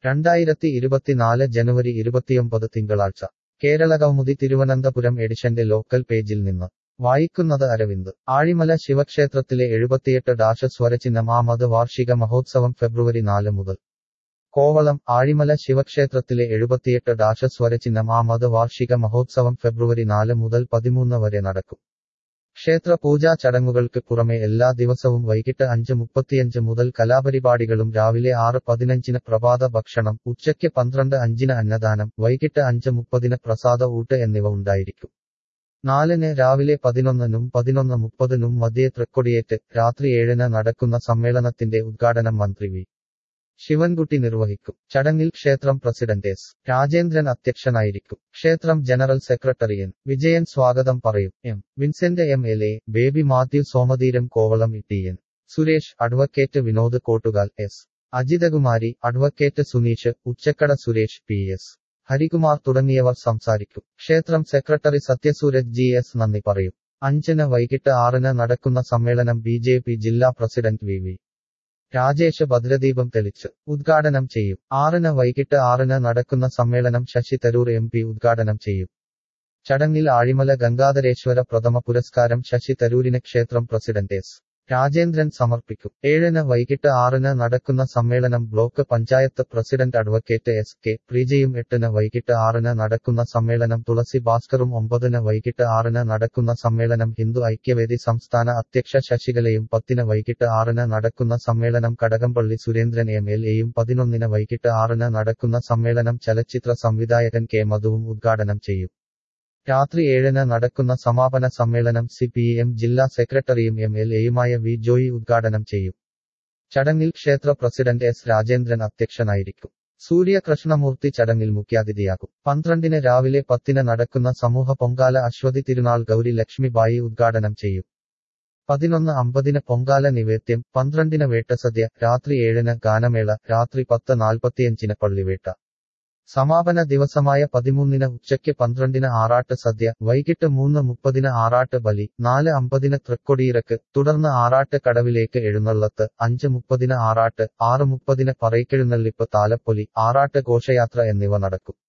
രണ്ടായിരത്തി ഇരുപത്തിനാല് ജനുവരി ഇരുപത്തിയൊമ്പത് തിങ്കളാഴ്ച കേരളകൗമുദി തിരുവനന്തപുരം എഡിഷന്റെ ലോക്കൽ പേജിൽ നിന്ന് വായിക്കുന്നത് അരവിന്ദ് ആഴിമല ശിവക്ഷേത്രത്തിലെ എഴുപത്തിയെട്ട് ഡാഷ സ്വരചിഹ്നം ആമത് വാർഷിക മഹോത്സവം ഫെബ്രുവരി നാല് മുതൽ കോവളം ആഴിമല ശിവക്ഷേത്രത്തിലെ എഴുപത്തിയെട്ട് ഡാഷ സ്വരചിഹ്നം ആമത് വാർഷിക മഹോത്സവം ഫെബ്രുവരി നാല് മുതൽ പതിമൂന്ന് വരെ നടക്കും ക്ഷേത്ര പൂജാ ചടങ്ങുകൾക്ക് പുറമെ എല്ലാ ദിവസവും വൈകിട്ട് അഞ്ച് മുപ്പത്തിയഞ്ച് മുതൽ കലാപരിപാടികളും രാവിലെ ആറ് പതിനഞ്ചിന് പ്രഭാത ഭക്ഷണം ഉച്ചയ്ക്ക് പന്ത്രണ്ട് അഞ്ചിന് അന്നദാനം വൈകിട്ട് അഞ്ച് മുപ്പതിന് പ്രസാദ ഊട്ട് എന്നിവ ഉണ്ടായിരിക്കും നാലിന് രാവിലെ പതിനൊന്നിനും പതിനൊന്ന് മുപ്പതിനും മധ്യേ തൃക്കൊടിയേറ്റ് രാത്രി ഏഴിന് നടക്കുന്ന സമ്മേളനത്തിന്റെ ഉദ്ഘാടനം മന്ത്രി വി ശിവൻകുട്ടി നിർവഹിക്കും ചടങ്ങിൽ ക്ഷേത്രം പ്രസിഡന്റ് എസ് രാജേന്ദ്രൻ അധ്യക്ഷനായിരിക്കും ക്ഷേത്രം ജനറൽ സെക്രട്ടറി എൻ വിജയൻ സ്വാഗതം പറയും M Vincent M L A Baby Mathew Somatheeram Kovalam T N Suresh advocate Vinod Kottukal S Ajithakumari advocate Suneesh Uchakkada Suresh P S Harikumar തുടങ്ങിയവർ സംസാരിക്കും ക്ഷേത്രം സെക്രട്ടറി സത്യസൂരജ് ജി എസ് നന്ദി പറയും അഞ്ചിന് വൈകിട്ട് ആറിന് നടക്കുന്ന സമ്മേളനം ബി ജെ പി ജില്ലാ പ്രസിഡന്റ് വി വി രാജേഷ് ഭദ്രദീപം തെളിച്ച് ഉദ്ഘാടനം ചെയ്യും ആറിന് വൈകിട്ട് ആറിന് നടക്കുന്ന സമ്മേളനം ശശി തരൂർ എം പി ഉദ്ഘാടനം ചെയ്യും ചടങ്ങിൽ ആഴിമല ഗംഗാധരേശ്വര പ്രഥമ പുരസ്കാരം ശശി തരൂരിന് ക്ഷേത്രം പ്രസിഡന്റ് എസ് രാജേന്ദ്രൻ സമർപ്പിക്കും ഏഴിന് വൈകിട്ട് ആറിന് നടക്കുന്ന സമ്മേളനം block panchayat president advocate S K പ്രീജയും എട്ടിന് വൈകിട്ട് ആറിന് നടക്കുന്ന സമ്മേളനം തുളസി ഭാസ്കറും ഒമ്പതിന് വൈകിട്ട് ആറിന് നടക്കുന്ന സമ്മേളനം ഹിന്ദു ഐക്യവേദി സംസ്ഥാന അധ്യക്ഷ ശശികലയും പത്തിന് വൈകിട്ട് ആറിന് നടക്കുന്ന സമ്മേളനം കടകംപള്ളി സുരേന്ദ്രൻ എം എൽ എയും പതിനൊന്നിന് വൈകിട്ട് ആറിന് നടക്കുന്ന സമ്മേളനം ചലച്ചിത്ര സംവിധായകൻ കെ മധുവും ഉദ്ഘാടനം ചെയ്യും രാത്രി ഏഴിന് നടക്കുന്ന സമാപന സമ്മേളനം സി പി എം ജില്ലാ സെക്രട്ടറിയും എം എൽ എയുമായ വി ജോയി ഉദ്ഘാടനം ചെയ്യും ചടങ്ങിൽ ക്ഷേത്ര പ്രസിഡന്റ് എസ് രാജേന്ദ്രൻ അധ്യക്ഷനായിരിക്കും സൂര്യ കൃഷ്ണമൂർത്തി ചടങ്ങിൽ മുഖ്യാതിഥിയാകും പന്ത്രണ്ടിന് രാവിലെ പത്തിന് നടക്കുന്ന സമൂഹ പൊങ്കാല അശ്വതി തിരുനാൾ ഗൗരി ലക്ഷ്മിബായി ഉദ്ഘാടനം ചെയ്യും പതിനൊന്ന് അമ്പതിന് പൊങ്കാല നിവേദ്യം പന്ത്രണ്ടിന് വേട്ടസദ്യ രാത്രി ഏഴിന് ഗാനമേള രാത്രി പത്ത് നാൽപ്പത്തിയഞ്ചിന് പള്ളിവേട്ട സമാപന ദിവസമായ പതിമൂന്നിന് ഉച്ചയ്ക്ക് പന്ത്രണ്ടിന് ആറാട്ട് സദ്യ വൈകിട്ട് മൂന്ന് മുപ്പതിന് ആറാട്ട് ബലി നാല് അമ്പതിന് തൃക്കൊടിയിറക്ക് തുടർന്ന് ആറാട്ട് കടവിലേക്ക് എഴുന്നള്ളത്ത് അഞ്ച് മുപ്പതിന് ആറാട്ട് ആറ് മുപ്പതിന് പറയ്ക്കെഴുന്നള്ളിപ്പ് താലപ്പൊലി ആറാട്ട് ഘോഷയാത്ര എന്നിവ നടക്കും